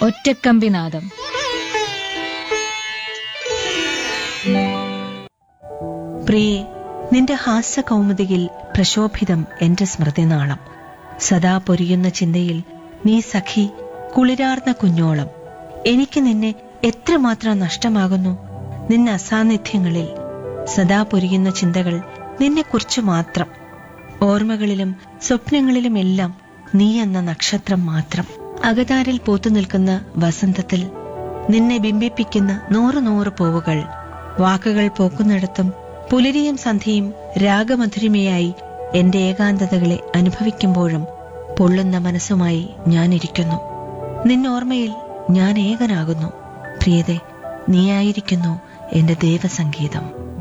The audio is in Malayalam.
ഒറ്റക്കമ്പിനാദം പ്രിയേ നിന്റെ ഹാസ്യ കൗമുദിയിൽ പ്രശോഭിതം എന്റെ സ്മൃതിനാളം സദാ പൊരിയുന്ന ചിന്തയിൽ നീ സഖി കുളിരാർന്ന കുഞ്ഞോളം എനിക്ക് നിന്നെ എത്രമാത്രം നഷ്ടമാകുന്നു നിന്റെ അസാന്നിധ്യങ്ങളിൽ സദാ പൊരിയുന്ന ചിന്തകൾ നിന്നെക്കുറിച്ച് മാത്രം ഓർമ്മകളിലും സ്വപ്നങ്ങളിലുമെല്ലാം നീ എന്ന നക്ഷത്രം മാത്രം അകതാരിൽ പൂത്തു നിൽക്കുന്ന വസന്തത്തിൽ നിന്നെ ബിംബിപ്പിക്കുന്ന നൂറ് നൂറ് പൂവുകൾ വാക്കുകൾ പോക്കുന്നിടത്തും പുലരിയും സന്ധ്യയും രാഗമധുരിമയായി എന്റെ ഏകാന്തതകളെ അനുഭവിക്കുമ്പോഴും പൊള്ളുന്ന മനസ്സുമായി ഞാനിരിക്കുന്നു നിന്നോർമ്മയിൽ ഞാൻ ഏകനാകുന്നു പ്രിയതെ നീയായിരിക്കുന്നു എന്റെ ദേവസംഗീതം